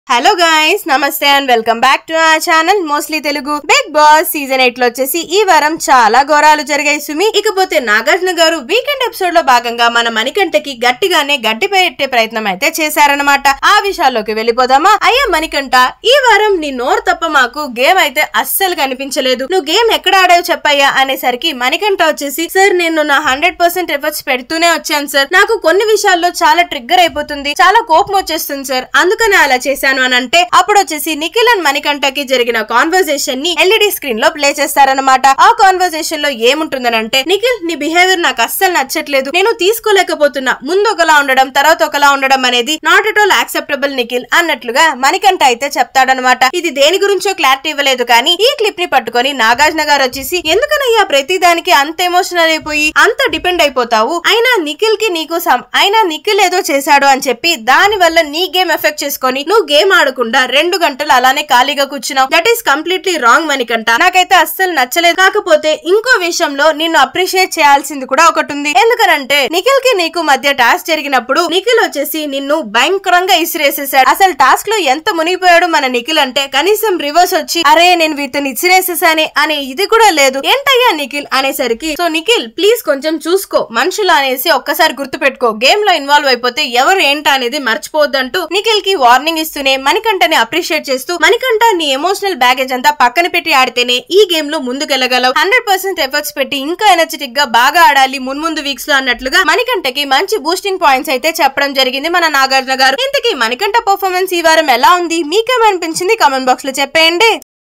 hello guys నమస్తే and welcome back to our channel mostly Telugu big boss season eight లో వచ్చేసి ఈ వారం చాలా ఘోరాలు జరిగాయి సుమి ఇకపోతే నాగార్జున గారు వీకెండ్ ఎపిసోడ్ లో భాగంగా మన మణికంఠకి గట్టిగానే గడ్డి పెట్టే ప్రయత్నం అయితే చేశారనమాట ఆ విషయాల్లోకి వెళ్ళిపోదామా అయ్యా మణికంఠ ఈ వారం నీ నోరు తప్ప మాకు గేమ్ అయితే అస్సలు కనిపించలేదు నువ్వు గేమ్ ఎక్కడ ఆడావు చెప్పయ్యా అనేసరికి మణికంఠ వచ్చేసి సార్ నేను నా హండ్రెడ్ పర్సెంట్ ఎఫర్ట్స్ పెడుతూనే వచ్చాను సార్ నాకు కొన్ని విషయాల్లో చాలా ట్రిగ్గర్ అయిపోతుంది చాలా కోపం వచ్చేస్తుంది సార్ అందుకనే అలా చేశాను అని అంటే అప్పుడు వచ్చేసి నిఖిల్ అండ్ మణికంఠకి జరిగిన కాన్వర్సేషన్ ని ఎల్ఈడి స్క్రీన్ లో ప్లే చేస్తారనమాట ఆ కాన్వర్సేషన్ లో ఏముంటుందని అంటే నిఖిల్ నీ బిహేవియర్ నాకు అస్సలు నచ్చట్లేదు నేను తీసుకోలేకపోతున్నా ముందు ఒకలా ఉండడం తర్వాత ఒకలా ఉండడం అనేది not at all acceptable Nikhil అన్నట్లుగా మణికంఠ అయితే చెప్తాడనమాట ఇది దేని గురించో క్లారిటీ ఇవ్వలేదు కానీ ఈ క్లిప్ ని పట్టుకొని నాగార్జున గారు వచ్చేసి ఎందుకనయ్యా ప్రతి దానికి అంత ఎమోషనల్ అయిపోయి అంత డిపెండ్ అయిపోతావు అయినా నిఖిల్ కి నీకు సం- అయినా నిఖిల్ ఏదో చేశాడు అని చెప్పి దాని వల్ల నీ గేమ్ ఎఫెక్ట్ చేసుకొని నువ్వు గేమ్ ఆడకుండా రెండు గంటలు అలానే ఖాళీగా కూర్చున్నావు that is completely wrong Manikanta నాకైతే అస్సలు నచ్చలేదు కాకపోతే ఇంకో విషయంలో నిన్ను అప్రిషియేట్ చేయాల్సింది కూడా ఒకటి ఉంది ఎందుకనంటే నిఖిల్ కి నీకు మధ్య టాస్క్ జరిగినప్పుడు నిఖిల్ వచ్చేసి నిన్ను భయంకరంగా ఇసిరేసేసాడు అసలు టాస్క్ లో ఎంత మునిగిపోయాడు మన నిఖిల్ అంటే కనీసం రివర్స్ వచ్చి అరే నేను వీటిని ఇసిరేసేసాని అనే ఇది కూడా లేదు ఏంటయ్యా నిఖిల్ అనేసరికి సో నిఖిల్ ప్లీజ్ కొంచెం చూసుకో మనుషులు అనేసి ఒక్కసారి గుర్తు పెట్టుకో గేమ్ లో ఇన్వాల్వ్ అయిపోతే ఎవరు ఏంటా అనేది మర్చిపోవద్దంటూ నిఖిల్ కి వార్నింగ్ ఇస్తూనే మణికంఠని అప్రిషియేట్ చేస్తూ మణికంఠ నీ ఎమోషనల్ బ్యాగేజ్ అంతా పక్కన పెట్టి ఆడితేనే ఈ గేమ్ లో ముందుకెళ్ళగలవు హండ్రెడ్ పర్సెంట్ ఎఫర్ట్స్ పెట్టి ఇంకా ఎనర్జెటిక్ గా బాగా ఆడాలి మున్ముందు వీక్స్ లో అన్నట్లుగా మణికంఠకి మంచి బూస్టింగ్ పాయింట్స్ అయితే చెప్పడం జరిగింది మన నాగార్జున గారు ఇంతకీ మణికంఠ పర్ఫార్మెన్స్ ఈ వారం ఎలా ఉంది మీకేమనిపించింది కామెంట్ బాక్స్ లో చెప్పేయండి